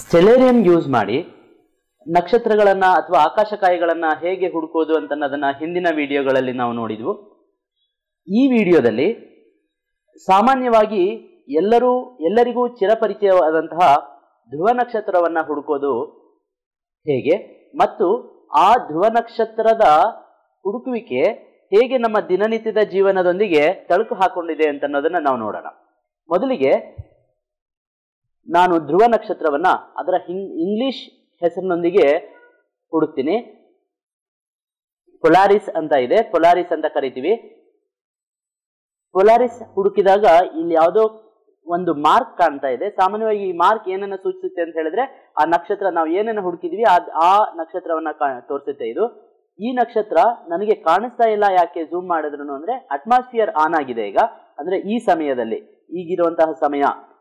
Stellarium use ಮಾಡಿ ನಕ್ಷತ್ರಗಳನ್ನ ಅಥವಾ ಆಕಾಶಕಾಯಿಗಳನ್ನ ಹೇಗೆ ಹುಡುಕೋದು ಅಂತ ಅನ್ನೋದನ್ನ ಹಿಂದಿನ ವಿಡಿಯೋಗಳಲ್ಲಿ ನಾವು ನೋಡಿದ್ವು ಈ ವಿಡಿಯೋದಲ್ಲಿ ಸಾಮಾನ್ಯವಾಗಿ ಎಲ್ಲರೂ ಎಲ್ಲರಿಗೂ ಚಿರಪರಿಚಯವಾದಂತಹ ಧ್ರುವ ನಕ್ಷತ್ರವನ್ನ ಹುಡುಕೋದು ಹೇಗೆ ಮತ್ತು ಆ ಧ್ರುವ ನಕ್ಷತ್ರದ ಹುಡುಕುವಿಕೆ ಹೇಗೆ ನಮ್ಮ ದಿನನಿತ್ಯದ ಜೀವನದೊಂದಿಗೆ ತಳುಕು ಹಾಕೊಂಡಿದೆ ಅಂತ ಅನ್ನೋದನ್ನ ನಾವು ನೋಡೋಣ ಮೊದಲಿಗೆ ನಾನು ಧ್ರುವ ನಕ್ಷತ್ರವನ್ನ ಅದರ ಹಿಂ- ಇಂಗ್ಲಿಷ್ ಹೆಸರಿನೊಂದಿಗೆ ಹುಡುಕ್ತೀನಿ ಪೊಲಾರಿಸ್ ಅಂತ ಇದೆ ಪೊಲಾರಿಸ್ ಅಂತ ಕರಿತೀವಿ ಪೊಲಾರಿಸ್ ಹುಡುಕಿದಾಗ ಇಲ್ಲಿ ಯಾವುದೋ ಒಂದು ಮಾರ್ಕ್ ಕಾಣ್ತಾ ಇದೆ ಸಾಮಾನ್ಯವಾಗಿ ಈ ಮಾರ್ಕ್ ಏನನ್ನ ಸೂಚಿಸುತ್ತೆ ಅಂತ ಹೇಳಿದ್ರೆ ಆ ನಕ್ಷತ್ರ ನಾವು ಏನನ್ನ ಹುಡುಕಿದ್ವಿ ಆ ಆ ನಕ್ಷತ್ರವನ್ನ ಕಾ- ತೋರಿಸುತ್ತೆ ಇದು ಈ ನಕ್ಷತ್ರ ನನಗೆ ಕಾಣಿಸ್ತಾ ಇಲ್ಲ ಯಾಕೆ ಝೂಮ್ ಮಾಡಿದ್ರು ಅಂದ್ರೆ ಅಟ್ಮಾಸ್ಫಿಯರ್ ಆನ್ ಆಗಿದೆ ಈಗ ಅಂದ್ರೆ ಈ ಸಮಯದಲ್ಲಿ ಈಗಿರುವಂತಹ ಸಮಯ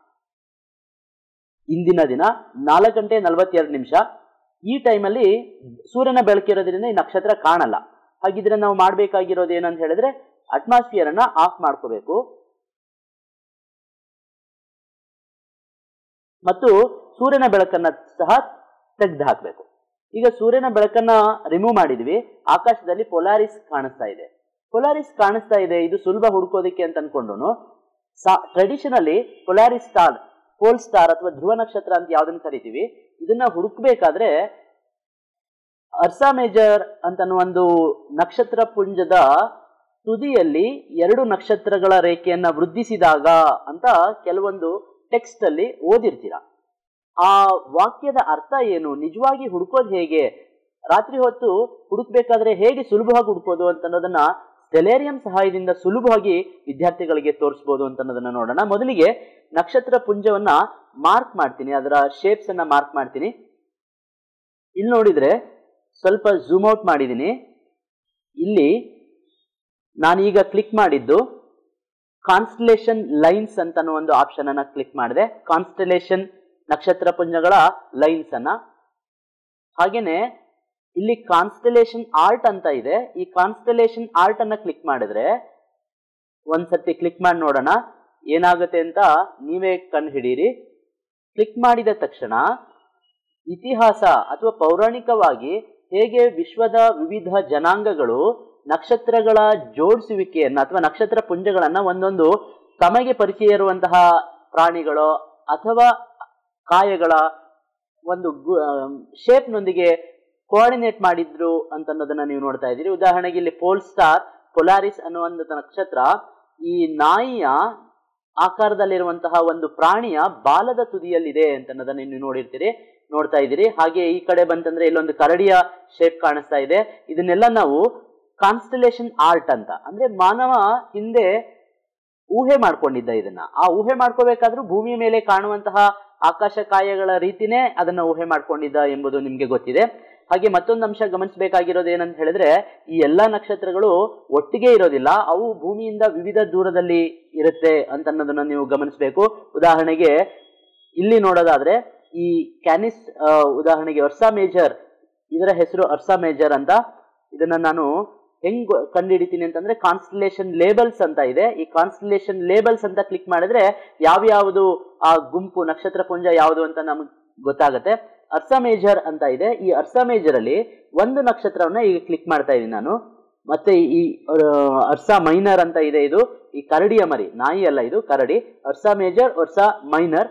ಇಂದಿನ ದಿನ ನಾಲ್ಕು ಗಂಟೆ ನಲವತ್ತೆರಡು ನಿಮಿಷ ಈ ಟೈಮಲ್ಲಿ ಸೂರ್ಯನ ಬೆಳಕಿರೋದ್ರಿಂದ ಈ ನಕ್ಷತ್ರ ಕಾಣಲ್ಲ ಹಾಗಿದ್ರೆ ನಾವು ಮಾಡಬೇಕಾಗಿರೋದು ಏನಂತ ಹೇಳಿದ್ರೆ ಅಟ್ಮಾಸ್ಫಿಯರ್ ಅನ್ನ ಆಫ್ ಮಾಡ್ಕೋಬೇಕು ಮತ್ತು ಸೂರ್ಯನ ಬೆಳಕನ್ನ ಸಹ ತೆಗೆದು ಹಾಕಬೇಕು ಈಗ ಸೂರ್ಯನ ಬೆಳಕನ್ನ ರಿಮೂವ್ ಮಾಡಿದ್ವಿ ಆಕಾಶದಲ್ಲಿ ಪೊಲಾರಿಸ್ ಕಾಣಿಸ್ತಾ ಇದೆ ಪೊಲಾರಿಸ್ ಕಾಣಿಸ್ತಾ ಇದೆ ಇದು ಸುಲಭ ಹುಡುಕೋದಿಕ್ಕೆ ಅಂತ ಅನ್ಕೊಂಡು traditionally polaris star pole star ಅಥವಾ ಧ್ರುವ ನಕ್ಷತ್ರ ಅಂತ ಯಾವ್ದನ್ನ ಕರಿತೀವಿ ಇದನ್ನ ಹುಡುಕ್ಬೇಕಾದ್ರೆ ಅರ್ಸಾ ಮೇಜರ್ ಅಂತ ಒಂದು ನಕ್ಷತ್ರ ಪುಂಜದ ತುದಿಯಲ್ಲಿ ಎರಡು ನಕ್ಷತ್ರಗಳ ರೇಖೆಯನ್ನ ವೃದ್ಧಿಸಿದಾಗ ಅಂತ ಕೆಲವೊಂದು ಟೆಕ್ಸ್ಟ್ ಅಲ್ಲಿ ಓದಿರ್ತೀರ ಆ ವಾಕ್ಯದ ಅರ್ಥ ಏನು ನಿಜವಾಗಿ ಹುಡುಕೋದು ಹೇಗೆ ರಾತ್ರಿ ಹೊತ್ತು ಹುಡುಕ್ಬೇಕಾದ್ರೆ ಹೇಗೆ ಸುಲಭವಾಗಿ ಹುಡುಕೋದು ಅಂತ ಅನ್ನೋದನ್ನ ಸ್ಟೆಲೇರಿಯಂ ಸಹಾಯದಿಂದ ಸುಲಭವಾಗಿ ವಿದ್ಯಾರ್ಥಿಗಳಿಗೆ ತೋರಿಸಬಹುದು ಅಂತ ಅನ್ನೋದನ್ನ ನೋಡೋಣ ಮೊದಲಿಗೆ ನಕ್ಷತ್ರ ಪುಂಜವನ್ನ ಮಾರ್ಕ್ ಮಾಡ್ತೀನಿ ಅದರ ಶೇಪ್ಸ್ ಅನ್ನ ಮಾರ್ಕ್ ಮಾಡ್ತೀನಿ ಇಲ್ಲಿ ನೋಡಿದ್ರೆ ಸ್ವಲ್ಪ ಝೂಮ್ ಔಟ್ ಮಾಡಿದ್ದೀನಿ ಇಲ್ಲಿ ನಾನೀಗ ಕ್ಲಿಕ್ ಮಾಡಿದ್ದು ಕಾನ್ಸ್ಟಲೇಷನ್ ಲೈನ್ಸ್ ಅಂತ ಅನ್ನೋ ಒಂದು ಆಪ್ಷನ್ ಅನ್ನ ಕ್ಲಿಕ್ ಮಾಡಿದೆ ಕಾನ್ಸ್ಟಲೇಷನ್ ನಕ್ಷತ್ರ ಪುಂಜಗಳ ಲೈನ್ಸ್ ಅನ್ನ ಹಾಗೇನೆ ಇಲ್ಲಿ ಕಾನ್ಸ್ಟಲೇಷನ್ ಆರ್ಟ್ ಅಂತ ಇದೆ ಈ ಕಾನ್ಸ್ಟಲೇಷನ್ ಆರ್ಟ್ ಅನ್ನ ಕ್ಲಿಕ್ ಮಾಡಿದ್ರೆ ಒಂದ್ಸತಿ ಕ್ಲಿಕ್ ಮಾಡಿ ನೋಡೋಣ ಏನಾಗುತ್ತೆ ಅಂತ ನೀವೇ ಕಂಡು ಹಿಡೀರಿ ಕ್ಲಿಕ್ ಮಾಡಿದ ತಕ್ಷಣ ಇತಿಹಾಸ ಅಥವಾ ಪೌರಾಣಿಕವಾಗಿ ಹೇಗೆ ವಿಶ್ವದ ವಿವಿಧ ಜನಾಂಗಗಳು ನಕ್ಷತ್ರಗಳ ಜೋಡಿಸುವಿಕೆಯನ್ನ ಅಥವಾ ನಕ್ಷತ್ರ ಪುಂಜಗಳನ್ನ ಒಂದೊಂದು ತಮಗೆ ಪರಿಚಯ ಇರುವಂತಹ ಪ್ರಾಣಿಗಳು ಅಥವಾ ಕಾಯಗಳ ಒಂದು ಶೇಪ್ನೊಂದಿಗೆ ಕೋಆರ್ಡಿನೇಟ್ ಮಾಡಿದ್ರು ಅಂತ ಅನ್ನೋದನ್ನ ನೀವು ನೋಡ್ತಾ ಇದ್ದೀರಿ ಉದಾಹರಣೆಗೆ ಇಲ್ಲಿ ಪೋಲ್ ಸ್ಟಾರ್ ಪೊಲಾರಿಸ್ ಅನ್ನುವ ಒಂದು ನಕ್ಷತ್ರ ಈ ನಾಯಿಯ ಆಕಾರದಲ್ಲಿರುವಂತಹ ಒಂದು ಪ್ರಾಣಿಯ ಬಾಲದ ತುದಿಯಲ್ಲಿದೆ ಅಂತ ಅನ್ನೋದನ್ನ ನೀವು ನೋಡಿರ್ತೀರಿ ನೋಡ್ತಾ ಇದ್ದೀರಿ ಹಾಗೆ ಈ ಕಡೆ ಬಂತಂದ್ರೆ ಇಲ್ಲೊಂದು ಕರಡಿಯ ಶೇಪ್ ಕಾಣಿಸ್ತಾ ಇದೆ ಇದನ್ನೆಲ್ಲ ನಾವು ಕಾನ್ಸ್ಟಲೇಷನ್ ಆರ್ಟ್ ಅಂತ ಅಂದ್ರೆ ಮಾನವ ಹಿಂದೆ ಊಹೆ ಮಾಡ್ಕೊಂಡಿದ್ದ ಇದನ್ನ ಆ ಊಹೆ ಮಾಡ್ಕೋಬೇಕಾದ್ರೂ ಭೂಮಿಯ ಮೇಲೆ ಕಾಣುವಂತಹ ಆಕಾಶ ಕಾಯಗಳ ರೀತಿನೇ ಅದನ್ನ ಊಹೆ ಮಾಡ್ಕೊಂಡಿದ್ದ ಎಂಬುದು ನಿಮ್ಗೆ ಗೊತ್ತಿದೆ ಹಾಗೆ ಮತ್ತೊಂದು ಅಂಶ ಗಮನಿಸಬೇಕಾಗಿರೋದು ಏನಂತ ಹೇಳಿದ್ರೆ ಈ ಎಲ್ಲಾ ನಕ್ಷತ್ರಗಳು ಒಟ್ಟಿಗೆ ಇರೋದಿಲ್ಲ ಅವು ಭೂಮಿಯಿಂದ ವಿವಿಧ ದೂರದಲ್ಲಿ ಇರುತ್ತೆ ಅಂತ ಅನ್ನೋದನ್ನ ನೀವು ಗಮನಿಸಬೇಕು ಉದಾಹರಣೆಗೆ ಇಲ್ಲಿ ನೋಡೋದಾದ್ರೆ ಈ ಕ್ಯಾನಿಸ್ ಆ, ಉದಾಹರಣೆಗೆ ಅರ್ಸಾ ಮೇಜರ್ ಇದರ ಹೆಸರು ಅರ್ಸಾ ಮೇಜರ್ ಅಂತ ಇದನ್ನ ನಾನು ಹೆಂಗ್ ಕಂಡುಹಿಡಿತೀನಿ ಅಂತಂದ್ರೆ ಕಾನ್ಸ್ಟಲೇಷನ್ ಲೇಬಲ್ಸ್ ಅಂತ ಇದೆ ಈ ಕಾನ್ಸ್ಟಲೇಷನ್ ಲೇಬಲ್ಸ್ ಅಂತ ಕ್ಲಿಕ್ ಮಾಡಿದ್ರೆ ಯಾವ್ಯಾವುದು ಆ ಗುಂಪು ನಕ್ಷತ್ರ ಪುಂಜ ಯಾವುದು ಅಂತ ನಮ್ಗೆ ಗೊತ್ತಾಗುತ್ತೆ ಅರ್ಸಾ ಮೇಜರ್ ಅಂತ ಇದೆ ಈ ಅರ್ಸಾ ಮೇಜರ್ ಅಲ್ಲಿ ಒಂದು ನಕ್ಷತ್ರವನ್ನ ಈಗ ಕ್ಲಿಕ್ ಮಾಡ್ತಾ ಇದ್ದೀನಿ ನಾನು ಮತ್ತೆ ಈ ಆ, ಅರ್ಸಾ ಮೈನರ್ ಅಂತ ಇದೆ ಇದು ಈ ಕರಡಿಯ ಮರಿ ನಾಯಿ ಅಲ್ಲ ಇದು ಕರಡಿ ಅರ್ಸಾ ಮೇಜರ್ ಅರ್ಸಾ ಮೈನರ್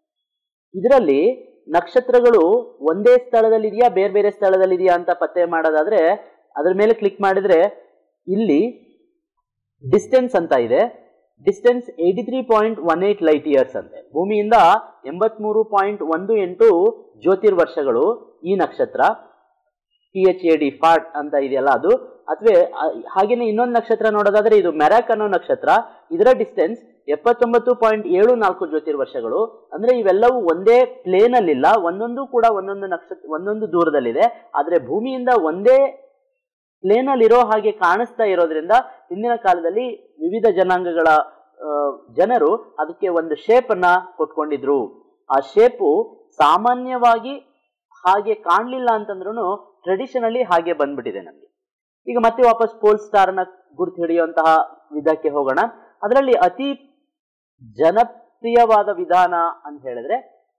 ಇದರಲ್ಲಿ ನಕ್ಷತ್ರಗಳು ಒಂದೇ ಸ್ಥಳದಲ್ಲಿ ಇದೆಯಾ ಬೇರೆ ಬೇರೆ ಸ್ಥಳದಲ್ಲಿ ಇದೆಯಾ ಅಂತ ಪತ್ತೆ ಮಾಡೋದಾದ್ರೆ ಅದ್ರ ಮೇಲೆ ಕ್ಲಿಕ್ ಮಾಡಿದ್ರೆ ಇಲ್ಲಿ ಡಿಸ್ಟೆನ್ಸ್ ಅಂತ ಇದೆ distance eighty three point one eight light years ಅಂತೆ ಭೂಮಿಯಿಂದ ಎಂಬತ್ಮೂರು ಪಾಯಿಂಟ್ ಒಂದು ಎಂಟು ಜ್ಯೋತಿರ್ವರ್ಷಗಳು ಈ ನಕ್ಷತ್ರ ಟಿ ಎಚ್ ಎ ಡಿ ಫಾರ್ಟ್ ಅಂತ ಇದೆಯಲ್ಲ ಅದು ಅಥವಾ ಹಾಗೇನೆ ಇನ್ನೊಂದು ನಕ್ಷತ್ರ ನೋಡೋದಾದ್ರೆ ಇದು ಮೆರಾಕ್ ಅನ್ನೋ ನಕ್ಷತ್ರ ಇದರ ಡಿಸ್ಟೆನ್ಸ್ ಎಪ್ಪತ್ತೊಂಬತ್ತು ಪಾಯಿಂಟ್ ಏಳು ನಾಲ್ಕು ಜ್ಯೋತಿರ್ವರ್ಷಗಳು ಅಂದ್ರೆ ಇವೆಲ್ಲವೂ ಒಂದೇ ಪ್ಲೇನ್ ಅಲ್ಲಿಲ್ಲ ಒಂದೊಂದು ಕೂಡ ಒಂದೊಂದು ನಕ್ಷತ್ರ ಒಂದೊಂದು ದೂರದಲ್ಲಿದೆ ಆದ್ರೆ ಭೂಮಿಯಿಂದ ಒಂದೇ ಪ್ಲೇನ್ ಅಲ್ಲಿ ಇರೋ ಹಾಗೆ ಕಾಣಿಸ್ತಾ ಇರೋದ್ರಿಂದ ಹಿಂದಿನ ಕಾಲದಲ್ಲಿ ವಿವಿಧ ಜನಾಂಗಗಳ ಆ, ಜನರು ಅದಕ್ಕೆ ಒಂದು ಶೇಪ್ ಅನ್ನ ಕೊಟ್ಕೊಂಡಿದ್ರು ಆ ಶೇಪು ಸಾಮಾನ್ಯವಾಗಿ ಹಾಗೆ ಕಾಣಲಿಲ್ಲ ಅಂತಂದ್ರೂ ಟ್ರೆಡಿಷನಲಿ ಹಾಗೆ ಬಂದ್ಬಿಟ್ಟಿದೆ ನಮಗೆ ಈಗ ಮತ್ತೆ ವಾಪಸ್ ಪೋಲ್ ಸ್ಟಾರ್ ನ ಗುರುತು ಹಿಡಿಯುವಂತಹ ವಿಧಕ್ಕೆ ಹೋಗೋಣ ಅದರಲ್ಲಿ ಅತಿ ಜನಪ್ರಿಯವಾದ ವಿಧಾನ ಅಂತ ಹೇಳಿದ್ರೆ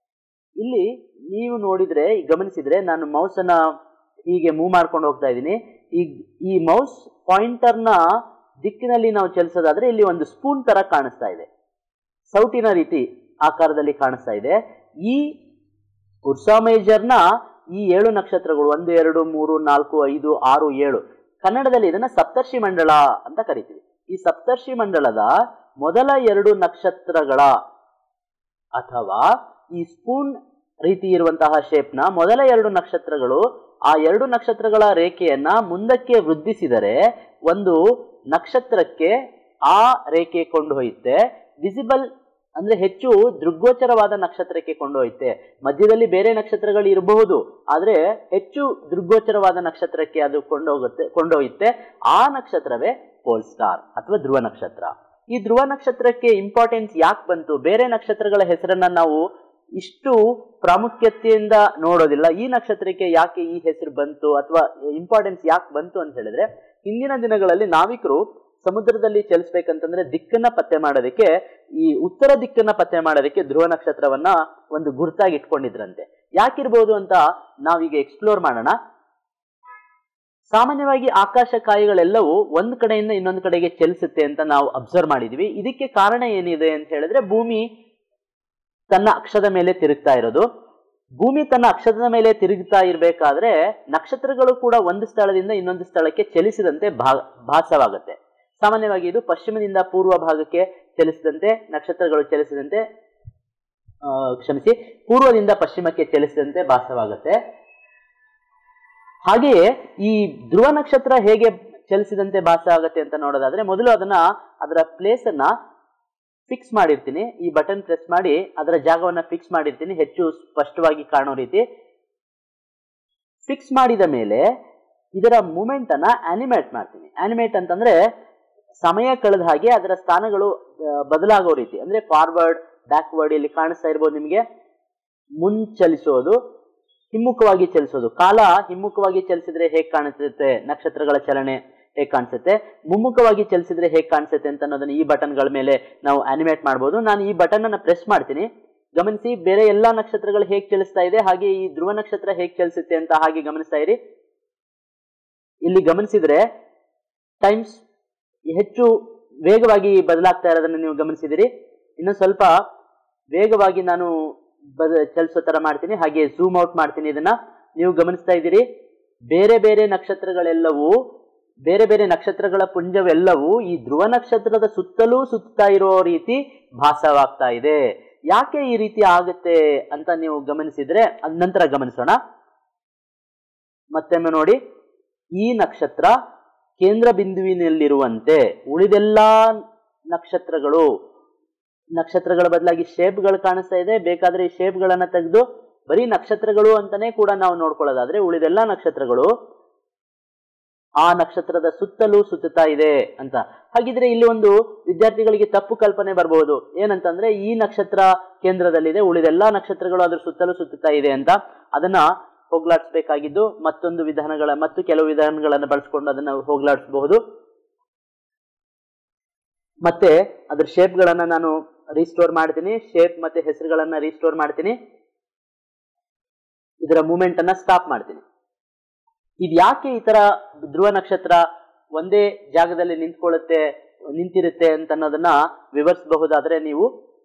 ಇಲ್ಲಿ ನೀವು ನೋಡಿದ್ರೆ ಗಮನಿಸಿದ್ರೆ ನಾನು ಮೌಸ್ ಅನ್ನ ಹೀಗೆ ಮೂವ್ ಮಾಡ್ಕೊಂಡು ಹೋಗ್ತಾ ಇದ್ದೀನಿ ಈ ಈ ಮೌಸ್ ಪಾಯಿಂಟರ್ನ ದಿಕ್ಕಿನಲ್ಲಿ ನಾವು ಚಲಿಸೋದಾದ್ರೆ ಇಲ್ಲಿ ಒಂದು ಸ್ಪೂನ್ ತರ ಕಾಣಿಸ್ತಾ ಇದೆ ಸೌಟಿನ ರೀತಿ ಆಕಾರದಲ್ಲಿ ಕಾಣಿಸ್ತಾ ಇದೆ ಈ ಉರ್ಸಾ ಮೇಜರ್ನ ಈ ಏಳು ನಕ್ಷತ್ರಗಳು ಒಂದು ಎರಡು ಮೂರು ನಾಲ್ಕು ಐದು ಆರು ಏಳು ಕನ್ನಡದಲ್ಲಿ ಇದನ್ನ ಸಪ್ತರ್ಷಿ ಮಂಡಳ ಅಂತ ಕರಿತೀವಿ ಈ ಸಪ್ತರ್ಷಿ ಮಂಡಳದ ಮೊದಲ ಎರಡು ನಕ್ಷತ್ರಗಳ ಅಥವಾ ಈ ಸ್ಪೂನ್ ರೀತಿ ಇರುವಂತಹ ಶೇಪ್ನ ಮೊದಲ ಎರಡು ನಕ್ಷತ್ರಗಳು ಆ ಎರಡು ನಕ್ಷತ್ರಗಳ ರೇಖೆಯನ್ನ ಮುಂದಕ್ಕೆ ವೃದ್ಧಿಸಿದರೆ ಒಂದು ನಕ್ಷತ್ರಕ್ಕೆ ಆ ರೇಖೆ ಕೊಂಡೊಯ್ಯುತ್ತೆ ವಿಸಿಬಲ್ ಅಂದ್ರೆ ಹೆಚ್ಚು ದೃಗ್ಗೋಚರವಾದ ನಕ್ಷತ್ರಕ್ಕೆ ಕೊಂಡೊಯ್ಯುತ್ತೆ ಮಧ್ಯದಲ್ಲಿ ಬೇರೆ ನಕ್ಷತ್ರಗಳು ಇರಬಹುದು ಆದ್ರೆ ಹೆಚ್ಚು ದೃಗ್ಗೋಚರವಾದ ನಕ್ಷತ್ರಕ್ಕೆ ಅದು ಕೊಂಡೋಗುತ್ತೆ ಕೊಂಡೊಯ್ಯುತ್ತೆ ಆ ನಕ್ಷತ್ರವೇ ಪೋಲ್ ಸ್ಟಾರ್ ಅಥವಾ ಧ್ರುವ ನಕ್ಷತ್ರ ಈ ಧ್ರುವ ನಕ್ಷತ್ರಕ್ಕೆ ಇಂಪಾರ್ಟೆನ್ಸ್ ಯಾಕೆ ಬಂತು ಬೇರೆ ನಕ್ಷತ್ರಗಳ ಹೆಸರನ್ನ ನಾವು ಇಷ್ಟು ಪ್ರಾಮುಖ್ಯತೆಯಿಂದ ನೋಡೋದಿಲ್ಲ ಈ ನಕ್ಷತ್ರಕ್ಕೆ ಯಾಕೆ ಈ ಹೆಸರು ಬಂತು ಅಥವಾ ಇಂಪಾರ್ಟೆನ್ಸ್ ಯಾಕೆ ಬಂತು ಅಂತ ಹೇಳಿದ್ರೆ ಹಿಂದಿನ ದಿನಗಳಲ್ಲಿ ನಾವಿಕರು ಸಮುದ್ರದಲ್ಲಿ ಚಲಿಸ್ಬೇಕಂತಂದ್ರೆ ದಿಕ್ಕನ್ನ ಪತ್ತೆ ಮಾಡೋದಕ್ಕೆ ಈ ಉತ್ತರ ದಿಕ್ಕನ್ನ ಪತ್ತೆ ಮಾಡೋದಕ್ಕೆ ಧ್ರುವ ನಕ್ಷತ್ರವನ್ನ ಒಂದು ಗುರುತಾಗಿ ಇಟ್ಕೊಂಡಿದ್ರಂತೆ ಯಾಕಿರ್ಬೋದು ಅಂತ ನಾವೀಗ ಎಕ್ಸ್ಪ್ಲೋರ್ ಮಾಡೋಣ ಸಾಮಾನ್ಯವಾಗಿ ಆಕಾಶ ಕಾಯಿಗಳೆಲ್ಲವೂ ಒಂದ್ ಕಡೆಯಿಂದ ಇನ್ನೊಂದು ಕಡೆಗೆ ಚಲಿಸುತ್ತೆ ಅಂತ ನಾವು ಅಬ್ಸರ್ವ್ ಮಾಡಿದೀವಿ ಇದಕ್ಕೆ ಕಾರಣ ಏನಿದೆ ಅಂತ ಹೇಳಿದ್ರೆ ಭೂಮಿ ತನ್ನ ಅಕ್ಷದ ಮೇಲೆ ತಿರುಗ್ತಾ ಇರೋದು ಭೂಮಿ ತನ್ನ ಅಕ್ಷದ ಮೇಲೆ ತಿರುಗ್ತಾ ಇರಬೇಕಾದ್ರೆ ನಕ್ಷತ್ರಗಳು ಕೂಡ ಒಂದು ಸ್ಥಳದಿಂದ ಇನ್ನೊಂದು ಸ್ಥಳಕ್ಕೆ ಚಲಿಸಿದಂತೆ ಭಾ ಭಾಸವಾಗುತ್ತೆ ಸಾಮಾನ್ಯವಾಗಿ ಇದು ಪಶ್ಚಿಮದಿಂದ ಪೂರ್ವ ಭಾಗಕ್ಕೆ ಚಲಿಸಿದಂತೆ ನಕ್ಷತ್ರಗಳು ಚಲಿಸಿದಂತೆ ಆ, ಕ್ಷಮಿಸಿ ಪೂರ್ವದಿಂದ ಪಶ್ಚಿಮಕ್ಕೆ ಚಲಿಸಿದಂತೆ ಭಾಸವಾಗುತ್ತೆ ಹಾಗೆಯೇ ಈ ಧ್ರುವ ನಕ್ಷತ್ರ ಹೇಗೆ ಚಲಿಸಿದಂತೆ ಭಾಸ ಆಗುತ್ತೆ ಅಂತ ನೋಡೋದಾದ್ರೆ ಮೊದಲು ಅದನ್ನ ಅದರ ಪ್ಲೇಸ್ ಅನ್ನ ಫಿಕ್ಸ್ ಮಾಡಿರ್ತೀನಿ ಈ ಬಟನ್ ಪ್ರೆಸ್ ಮಾಡಿ ಅದರ ಜಾಗವನ್ನ ಫಿಕ್ಸ್ ಮಾಡಿರ್ತೀನಿ ಹೆಚ್ಚು ಸ್ಪಷ್ಟವಾಗಿ ಕಾಣೋ ರೀತಿ ಫಿಕ್ಸ್ ಮಾಡಿದ ಮೇಲೆ ಇದರ ಮೂಮೆಂಟ್ ಅನ್ನ ಆನಿಮೇಟ್ ಮಾಡ್ತೀನಿ ಆನಿಮೇಟ್ ಅಂತಂದ್ರೆ ಸಮಯ ಕಳೆದ ಹಾಗೆ ಅದರ ಸ್ಥಾನಗಳು ಆ, ಬದಲಾಗೋ ರೀತಿ ಅಂದ್ರೆ ಫಾರ್ವರ್ಡ್ ಬ್ಯಾಕ್ವರ್ಡ್ ಇಲ್ಲಿ ಕಾಣಿಸ್ತಾ ಇರ್ಬೋದು ನಿಮಗೆ ಮುನ್ ಚಲಿಸೋದು ಹಿಮ್ಮುಖವಾಗಿ ಚಲಿಸೋದು ಕಾಲ ಹಿಮ್ಮುಖವಾಗಿ ಚಲಿಸಿದ್ರೆ ಹೇಗೆ ಕಾಣಿಸುತ್ತೆ ನಕ್ಷತ್ರಗಳ ಚಲನೆ ಹೇಗೆ ಕಾಣಿಸುತ್ತೆ ಮುಮ್ಮುಖವಾಗಿ ಚಲಿಸಿದ್ರೆ ಹೇಗೆ ಕಾಣಿಸುತ್ತೆ ಅಂತ ಅನ್ನೋದನ್ನ ಈ ಬಟನ್ಗಳ ಮೇಲೆ ನಾವು ಆನಿಮೇಟ್ ಮಾಡ್ಬೋದು ನಾನು ಈ ಬಟನ್ ಅನ್ನ ಪ್ರೆಸ್ ಮಾಡ್ತೀನಿ ಗಮನಿಸಿ ಬೇರೆ ಎಲ್ಲಾ ನಕ್ಷತ್ರಗಳು ಹೇಗೆ ಚಲಿಸ್ತಾ ಇದೆ ಹಾಗೆ ಈ ಧ್ರುವ ನಕ್ಷತ್ರ ಹೇಗೆ ಚಲಿಸುತ್ತೆ ಅಂತ ಹಾಗೆ ಗಮನಿಸ್ತಾ ಇರಿ ಇಲ್ಲಿ ಗಮನಿಸಿದ್ರೆ ಟೈಮ್ಸ್ ಹೆಚ್ಚು ವೇಗವಾಗಿ ಬದಲಾಗ್ತಾ ಇರೋದನ್ನ ನೀವು ಗಮನಿಸಿದಿರಿ ಇನ್ನು ಸ್ವಲ್ಪ ವೇಗವಾಗಿ ನಾನು ಬದ ಚಲಿಸೋ ತರ ಮಾಡ್ತೀನಿ ಹಾಗೆ ಝೂಮ್ ಔಟ್ ಮಾಡ್ತೀನಿ ಇದನ್ನ ನೀವು ಗಮನಿಸ್ತಾ ಇದ್ದೀರಿ ಬೇರೆ ಬೇರೆ ನಕ್ಷತ್ರಗಳೆಲ್ಲವೂ ಬೇರೆ ಬೇರೆ ನಕ್ಷತ್ರಗಳ ಪುಂಜವೆಲ್ಲವೂ ಈ ಧ್ರುವ ನಕ್ಷತ್ರದ ಸುತ್ತಲೂ ಸುತ್ತಾ ಇರೋ ರೀತಿ ಭಾಸವಾಗ್ತಾ ಇದೆ ಯಾಕೆ ಈ ರೀತಿ ಆಗುತ್ತೆ ಅಂತ ನೀವು ಗಮನಿಸಿದ್ರೆ ಅದ್ ನಂತರ ಗಮನಿಸೋಣ ಮತ್ತೊಮ್ಮೆ ನೋಡಿ ಈ ನಕ್ಷತ್ರ ಕೇಂದ್ರ ಬಿಂದುವಿನಲ್ಲಿರುವಂತೆ ಉಳಿದೆಲ್ಲಾ ನಕ್ಷತ್ರಗಳು ನಕ್ಷತ್ರಗಳ ಬದಲಾಗಿ ಶೇಪ್ಗಳು ಕಾಣಿಸ್ತಾ ಇದೆ ಬೇಕಾದ್ರೆ ಈ ಶೇಪ್ಗಳನ್ನ ತೆಗೆದು ಬರೀ ನಕ್ಷತ್ರಗಳು ಅಂತಾನೆ ಕೂಡ ನಾವು ನೋಡ್ಕೊಳ್ಳೋದಾದ್ರೆ ಉಳಿದೆಲ್ಲಾ ನಕ್ಷತ್ರಗಳು ಆ ನಕ್ಷತ್ರದ ಸುತ್ತಲೂ ಸುತ್ತುತ್ತಾ ಇದೆ ಅಂತ ಹಾಗಿದ್ರೆ ಇಲ್ಲಿ ಒಂದು ವಿದ್ಯಾರ್ಥಿಗಳಿಗೆ ತಪ್ಪು ಕಲ್ಪನೆ ಬರಬಹುದು ಏನಂತಂದ್ರೆ ಈ ನಕ್ಷತ್ರ ಕೇಂದ್ರದಲ್ಲಿದೆ ಉಳಿದೆಲ್ಲಾ ನಕ್ಷತ್ರಗಳು ಅದ್ರ ಸುತ್ತಲೂ ಸುತ್ತುತ್ತಾ ಇದೆ ಅಂತ ಅದನ್ನ ಹೋಗ್ಲಾಡಿಸ್ಬೇಕಾಗಿದ್ದು ಮತ್ತೊಂದು ವಿಧಾನಗಳ ಮತ್ತು ಕೆಲವು ವಿಧಾನಗಳನ್ನು ಬಳಸ್ಕೊಂಡು ಅದನ್ನ ಹೋಗ್ಲಾಡಿಸಬಹುದು ಮತ್ತೆ ಅದ್ರ ಶೇಪ್ಗಳನ್ನ ನಾನು ರೀಸ್ಟೋರ್ ಮಾಡ್ತೀನಿ ಶೇಪ್ ಮತ್ತೆ ಹೆಸರುಗಳನ್ನ ರೀಸ್ಟೋರ್ ಮಾಡ್ತೀನಿ ಇದರ ಮೂಮೆಂಟ್ ಅನ್ನ ಸ್ಟಾಪ್ ಮಾಡ್ತೀನಿ ಇದು ಯಾಕೆ ಈ ತರ ಧ್ರುವ ನಕ್ಷತ್ರ ಒಂದೇ ಜಾಗದಲ್ಲಿ ನಿಂತ್ಕೊಳ್ಳುತ್ತೆ ನಿಂತಿರುತ್ತೆ ಅಂತ ಅನ್ನೋದನ್ನ ವಿವರಿಸಬಹುದಾದ್ರೆ ನೀವು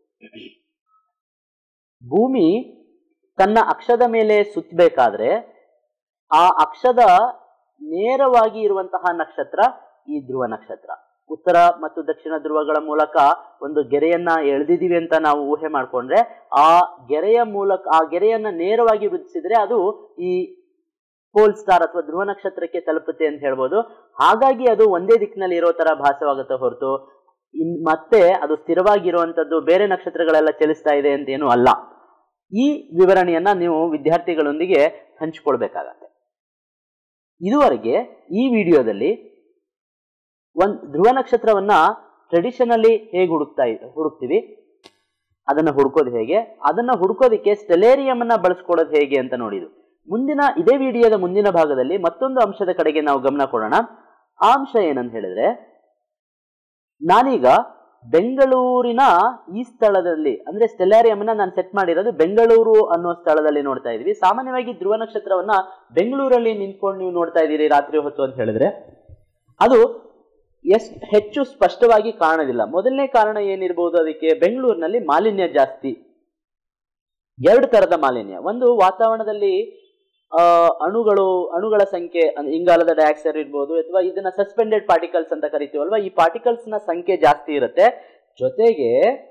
ಭೂಮಿ ತನ್ನ ಅಕ್ಷದ ಮೇಲೆ ಸುತ್ತಬೇಕಾದ್ರೆ ಆ ಅಕ್ಷದ ನೇರವಾಗಿ ಇರುವಂತಹ ನಕ್ಷತ್ರ ಈ ಧ್ರುವ ನಕ್ಷತ್ರ ಉತ್ತರ ಮತ್ತು ದಕ್ಷಿಣ ಧ್ರುವಗಳ ಮೂಲಕ ಒಂದು ಗೆರೆಯನ್ನ ಎಳೆದಿದೀವಿ ಅಂತ ನಾವು ಊಹೆ ಮಾಡ್ಕೊಂಡ್ರೆ ಆ ಗೆರೆಯ ಮೂಲಕ ಆ ಗೆರೆಯನ್ನ ನೇರವಾಗಿ ವೃದ್ಧಿಸಿದ್ರೆ ಅದು ಈ ಪೋಲ್ ಸ್ಟಾರ್ ಅಥವಾ ಧ್ರುವ ನಕ್ಷತ್ರಕ್ಕೆ ತಲುಪುತ್ತೆ ಅಂತ ಹೇಳ್ಬೋದು ಹಾಗಾಗಿ ಅದು ಒಂದೇ ದಿಕ್ಕಿನಲ್ಲಿ ಇರೋ ತರ ಭಾಸವಾಗುತ್ತೆ ಹೊರತು ಇನ್ ಮತ್ತೆ ಅದು ಸ್ಥಿರವಾಗಿರುವಂತದ್ದು ಬೇರೆ ನಕ್ಷತ್ರಗಳೆಲ್ಲ ಚಲಿಸ್ತಾ ಇದೆ ಅಂತ ಏನು ಅಲ್ಲ ಈ ವಿವರಣೆಯನ್ನ ನೀವು ವಿದ್ಯಾರ್ಥಿಗಳೊಂದಿಗೆ ಹಂಚಿಕೊಳ್ಬೇಕಾಗತ್ತೆ ಇದುವರೆಗೆ ಈ ವಿಡಿಯೋದಲ್ಲಿ ಒಂದ್ ಧ್ರುವ ನಕ್ಷತ್ರವನ್ನ ಟ್ರೆಡಿಷನಲಿ ಹೇಗೆ ಹುಡುಕ್ತಾ ಇ- ಹುಡುಕ್ತಿವಿ ಅದನ್ನ ಹುಡುಕೋದು ಹೇಗೆ ಅದನ್ನ ಹುಡುಕೋದಿಕ್ಕೆ ಸ್ಟೆಲೇರಿಯಂ ಅನ್ನ ಬಳಸ್ಕೊಡೋದು ಹೇಗೆ ಅಂತ ನೋಡಿದ್ವಿ ಮುಂದಿನ ಇದೇ ವಿಡಿಯೋದ ಮುಂದಿನ ಭಾಗದಲ್ಲಿ ಮತ್ತೊಂದು ಅಂಶದ ಕಡೆಗೆ ನಾವು ಗಮನ ಕೊಡೋಣ ಆ ಅಂಶ ಏನಂತ ಹೇಳಿದ್ರೆ ನಾನೀಗ ಬೆಂಗಳೂರಿನ ಈ ಸ್ಥಳದಲ್ಲಿ ಅಂದ್ರೆ ಸ್ಟೆಲಾರಿಯಂ ನಾನು ಸೆಟ್ ಮಾಡಿರೋದು ಬೆಂಗಳೂರು ಅನ್ನೋ ಸ್ಥಳದಲ್ಲಿ ನೋಡ್ತಾ ಇದೀವಿ ಸಾಮಾನ್ಯವಾಗಿ ಧ್ರುವ ನಕ್ಷತ್ರವನ್ನ ಬೆಂಗಳೂರಲ್ಲಿ ನಿಂತ್ಕೊಂಡು ನೀವು ನೋಡ್ತಾ ಇದ್ದೀರಿ ರಾತ್ರಿ ಹೊತ್ತು ಅಂತ ಹೇಳಿದ್ರೆ ಅದು ಎಷ್ಟು ಹೆಚ್ಚು ಸ್ಪಷ್ಟವಾಗಿ ಕಾಣೋದಿಲ್ಲ ಮೊದಲನೇ ಕಾರಣ ಏನಿರ್ಬೋದು ಅದಕ್ಕೆ ಬೆಂಗಳೂರಿನಲ್ಲಿ ಮಾಲಿನ್ಯ ಜಾಸ್ತಿ ಎರಡು ತರದ ಮಾಲಿನ್ಯ ಒಂದು ವಾತಾವರಣದಲ್ಲಿ ಆ, ಅಣುಗಳು ಅಣುಗಳ ಸಂಖ್ಯೆ ಅಂದ್ರೆ ಇಂಗಾಲದ ಡೈಆಕ್ಸೈಡ್ ಇರ್ಬೋದು ಅಥವಾ ಇದನ್ನ ಸಸ್ಪೆಂಡೆಡ್ ಪಾರ್ಟಿಕಲ್ಸ್ ಅಂತ ಕರಿತೀವಲ್ವಾ ಈ ಪಾರ್ಟಿಕಲ್ಸ್ ನ ಸಂಖ್ಯೆ ಜಾಸ್ತಿ ಇರುತ್ತೆ ಜೊತೆಗೆ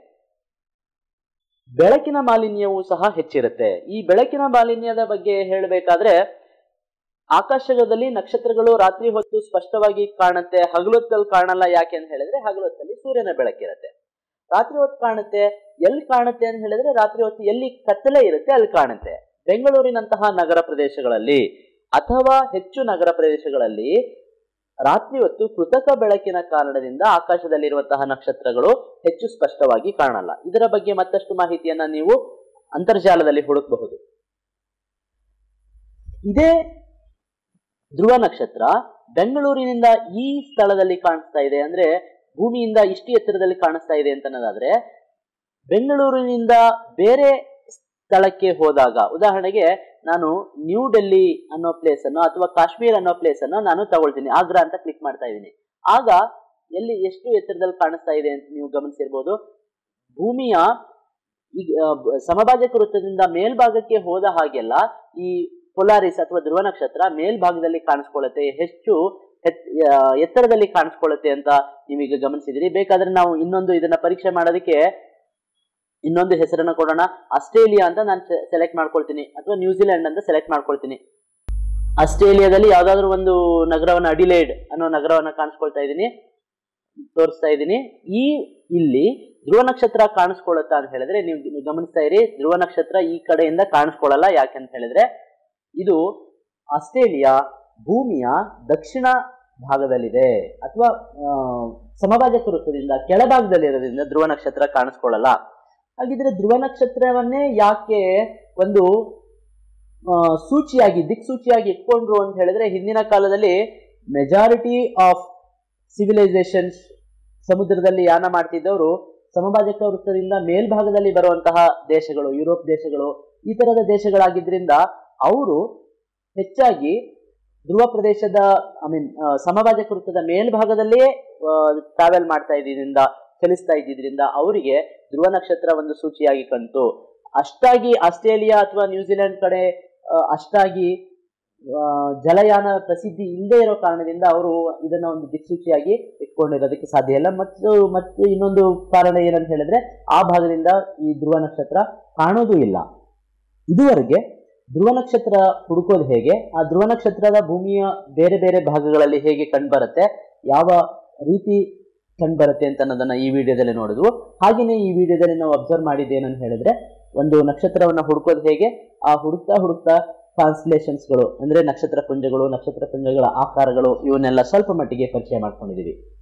ಬೆಳಕಿನ ಮಾಲಿನ್ಯವೂ ಸಹ ಹೆಚ್ಚಿರುತ್ತೆ ಈ ಬೆಳಕಿನ ಮಾಲಿನ್ಯದ ಬಗ್ಗೆ ಹೇಳಬೇಕಾದ್ರೆ ಆಕಾಶದಲ್ಲಿ ನಕ್ಷತ್ರಗಳು ರಾತ್ರಿ ಹೊತ್ತು ಸ್ಪಷ್ಟವಾಗಿ ಕಾಣುತ್ತೆ ಹಗಲೊತ್ತಲ್ಲಿ ಕಾಣಲ್ಲ ಯಾಕೆ ಅಂತ ಹೇಳಿದ್ರೆ ಹಗಲೊತ್ತಲ್ಲಿ ಸೂರ್ಯನ ಬೆಳಕಿರುತ್ತೆ ರಾತ್ರಿ ಹೊತ್ತು ಕಾಣುತ್ತೆ ಎಲ್ಲಿ ಕಾಣುತ್ತೆ ಅಂತ ಹೇಳಿದ್ರೆ ರಾತ್ರಿ ಹೊತ್ತು ಎಲ್ಲಿ ಕತ್ತಲೆ ಇರುತ್ತೆ ಅಲ್ಲಿ ಕಾಣುತ್ತೆ ಬೆಂಗಳೂರಿನಂತಹ ನಗರ ಪ್ರದೇಶಗಳಲ್ಲಿ ಅಥವಾ ಹೆಚ್ಚು ನಗರ ಪ್ರದೇಶಗಳಲ್ಲಿ ರಾತ್ರಿ ಹೊತ್ತು ಕೃತಕ ಬೆಳಕಿನ ಕಾರಣದಿಂದ ಆಕಾಶದಲ್ಲಿರುವಂತಹ ನಕ್ಷತ್ರಗಳು ಹೆಚ್ಚು ಸ್ಪಷ್ಟವಾಗಿ ಕಾಣಲ್ಲ ಇದರ ಬಗ್ಗೆ ಮತ್ತಷ್ಟು ಮಾಹಿತಿಯನ್ನ ನೀವು ಅಂತರ್ಜಾಲದಲ್ಲಿ ಹುಡುಕಬಹುದು ಇದೇ ಧ್ರುವ ನಕ್ಷತ್ರ ಬೆಂಗಳೂರಿನಿಂದ ಈ ಸ್ಥಳದಲ್ಲಿ ಕಾಣಿಸ್ತಾ ಇದೆ ಅಂದ್ರೆ ಭೂಮಿಯಿಂದ ಇಷ್ಟು ಎತ್ತರದಲ್ಲಿ ಕಾಣಿಸ್ತಾ ಇದೆ ಅಂತ ಅನ್ನೋದಾದ್ರೆ ಬೆಂಗಳೂರಿನಿಂದ ಬೇರೆ ಸ್ಥಳಕ್ಕೆ ಹೋದಾಗ ಉದಾಹರಣೆಗೆ ನಾನು ನ್ಯೂ ಡೆಲ್ಲಿ ಅನ್ನೋ ಪ್ಲೇಸ್ ಅನ್ನು ಅಥವಾ ಕಾಶ್ಮೀರ್ ಅನ್ನೋ ಪ್ಲೇಸ್ ಅನ್ನು ನಾನು ತಗೊಳ್ತೀನಿ ಆಗ್ರಾ ಅಂತ ಕ್ಲಿಕ್ ಮಾಡ್ತಾ ಇದ್ದೀನಿ ಆಗ ಎಲ್ಲಿ ಎಷ್ಟು ಎತ್ತರದಲ್ಲಿ ಕಾಣಿಸ್ತಾ ಇದೆ ಅಂತ ನೀವು ಗಮನಿಸಿರ್ಬೋದು ಭೂಮಿಯ ಈಗ ಆ, ಬ- ಸಮಭಾಜಕ ವೃತ್ತದಿಂದ ಮೇಲ್ಭಾಗಕ್ಕೆ ಹೋದ ಹಾಗೆಲ್ಲ ಈ ಪೊಲಾರಿಸ್ ಅಥವಾ ಧ್ರುವ ನಕ್ಷತ್ರ ಮೇಲ್ಭಾಗದಲ್ಲಿ ಕಾಣಿಸ್ಕೊಳ್ಳುತ್ತೆ ಹೆಚ್ಚು ಹೆತ್- ಆ, ಎತ್ತರದಲ್ಲಿ ಕಾಣಿಸ್ಕೊಳ್ಳುತ್ತೆ ಅಂತ ನೀವೀಗ ಗಮನಿಸಿದಿರಿ ಬೇಕಾದ್ರೆ ನಾವು ಇನ್ನೊಂದು ಇದನ್ನ ಪರೀಕ್ಷೆ ಮಾಡೋದಕ್ಕೆ ಇನ್ನೊಂದು ಹೆಸರನ್ನ ಕೊಡೋಣ ಆಸ್ಟ್ರೇಲಿಯಾ ಅಂತ ನಾನು ಸೆಲೆಕ್ಟ್ ಮಾಡ್ಕೊಳ್ತೀನಿ ಅಥವಾ ನ್ಯೂಜಿಲೆಂಡ್ ಅಂತ ಸೆಲೆಕ್ಟ್ ಮಾಡ್ಕೊಳ್ತೀನಿ ಆಸ್ಟ್ರೇಲಿಯಾದಲ್ಲಿ ಯಾವ್ದಾದ್ರು ಒಂದು ನಗರವನ್ನ ಅಡಿಲೇಡ್ ಅನ್ನೋ ನಗರವನ್ನ ಕಾಣಿಸ್ಕೊಳ್ತಾ ಇದ್ದೀನಿ ತೋರಿಸ್ತಾ ಇದ್ದೀನಿ ಈ ಇಲ್ಲಿ ಧ್ರುವ ನಕ್ಷತ್ರ ಕಾಣಿಸ್ಕೊಳ್ಳುತ್ತಾ ಅಂತ ಹೇಳಿದ್ರೆ ನೀವು ನೀವು ಗಮನಿಸ್ತಾ ಇರಿ ಧ್ರುವ ನಕ್ಷತ್ರ ಈ ಕಡೆಯಿಂದ ಕಾಣಿಸ್ಕೊಳ್ಳಲ್ಲ ಯಾಕೆ ಅಂತ ಹೇಳಿದ್ರೆ ಇದು ಆಸ್ಟ್ರೇಲಿಯಾ ಭೂಮಿಯ ದಕ್ಷಿಣ ಭಾಗದಲ್ಲಿದೆ ಅಥವಾ ಆ, ಸಮಭಾಜಕ ವೃತ್ತದಿಂದ ಕೆಳಭಾಗದಲ್ಲಿರೋದ್ರಿಂದ ಧ್ರುವ ನಕ್ಷತ್ರ ಕಾಣಿಸ್ಕೊಳ್ಳಲ್ಲ ಹಾಗಿದ್ರೆ ಧ್ರುವ ನಕ್ಷತ್ರವನ್ನೇ ಯಾಕೆ ಒಂದು ಆ, ಸೂಚಿಯಾಗಿ ದಿಕ್ಸೂಚಿಯಾಗಿ ಇಟ್ಕೊಂಡ್ರು ಅಂತ ಹೇಳಿದ್ರೆ ಹಿಂದಿನ ಕಾಲದಲ್ಲಿ ಮೆಜಾರಿಟಿ ಆಫ್ ಸಿವಿಲೈಸೇಷನ್ಸ್ ಸಮುದ್ರದಲ್ಲಿ ಯಾನ ಮಾಡ್ತಿದ್ದವರು ಸಮಭಾಜಕ ವೃತ್ತದಿಂದ ಮೇಲ್ಭಾಗದಲ್ಲಿ ಬರುವಂತಹ ದೇಶಗಳು ಯುರೋಪ್ ದೇಶಗಳು ಈ ತರದ ದೇಶಗಳಾಗಿದ್ರಿಂದ ಅವರು ಹೆಚ್ಚಾಗಿ ಧ್ರುವ ಪ್ರದೇಶದ ಐ ಮೀನ್ ಸಮಭಾಜಕ ವೃತ್ತದ ಮೇಲ್ಭಾಗದಲ್ಲೇ ಟ್ರಾವೆಲ್ ಮಾಡ್ತಾ ಇದ್ದಿದ್ರಿಂದ ಚಲಿಸ್ತಾ ಇದ್ದಿದ್ರಿಂದ ಅವರಿಗೆ ಧ್ರುವ ನಕ್ಷತ್ರ ಒಂದು ಸೂಚಿಯಾಗಿ ಕಂತು ಅಷ್ಟಾಗಿ ಆಸ್ಟ್ರೇಲಿಯಾ ಅಥವಾ ನ್ಯೂಜಿಲೆಂಡ್ ಕಡೆ ಆ, ಅಷ್ಟಾಗಿ ಆ, ಜಲಯಾನ ಪ್ರಸಿದ್ಧಿ ಇಲ್ಲದೆ ಇರೋ ಕಾರಣದಿಂದ ಅವರು ಇದನ್ನ ಒಂದು ದಿಕ್ಸೂಚಿಯಾಗಿ ಇಟ್ಕೊಂಡಿರೋದಕ್ಕೆ ಸಾಧ್ಯ ಇಲ್ಲ ಮತ್ತು ಮತ್ತು ಇನ್ನೊಂದು ಕಾರಣ ಏನಂತ ಹೇಳಿದ್ರೆ ಆ ಭಾಗದಿಂದ ಈ ಧ್ರುವ ನಕ್ಷತ್ರ ಕಾಣೋದು ಇಲ್ಲ ಇದುವರೆಗೆ ಧ್ರುವ ನಕ್ಷತ್ರ ಹುಡುಕೋದು ಹೇಗೆ ಆ ಧ್ರುವ ನಕ್ಷತ್ರದ ಭೂಮಿಯ ಬೇರೆ ಬೇರೆ ಭಾಗಗಳಲ್ಲಿ ಹೇಗೆ ಕಂಡುಬರುತ್ತೆ ಯಾವ ರೀತಿ ಕಂಡುಬರುತ್ತೆ ಅಂತ ಅನ್ನೋದನ್ನ ಈ ವಿಡಿಯೋದಲ್ಲಿ ನೋಡಿದ್ವು ಹಾಗೆಯೇ ಈ ವಿಡಿಯೋದಲ್ಲಿ ನಾವು ಅಬ್ಸರ್ವ್ ಮಾಡಿದ್ದೇನಂತ ಹೇಳಿದ್ರೆ ಒಂದು ನಕ್ಷತ್ರವನ್ನ ಹುಡುಕೋದು ಹೇಗೆ ಆ ಹುಡುಕ್ತಾ ಹುಡುಕ್ತಾ ಕಾನ್ಸ್ಲೇಷನ್ಸ್ಗಳು ಅಂದ್ರೆ ನಕ್ಷತ್ರ ಪುಂಜಗಳು ನಕ್ಷತ್ರ ಪುಂಜಗಳ ಆಕಾರಗಳು ಇವನ್ನೆಲ್ಲ ಸ್ವಲ್ಪ ಮಟ್ಟಿಗೆ ಪರಿಚಯ ಮಾಡ್ಕೊಂಡಿದೀವಿ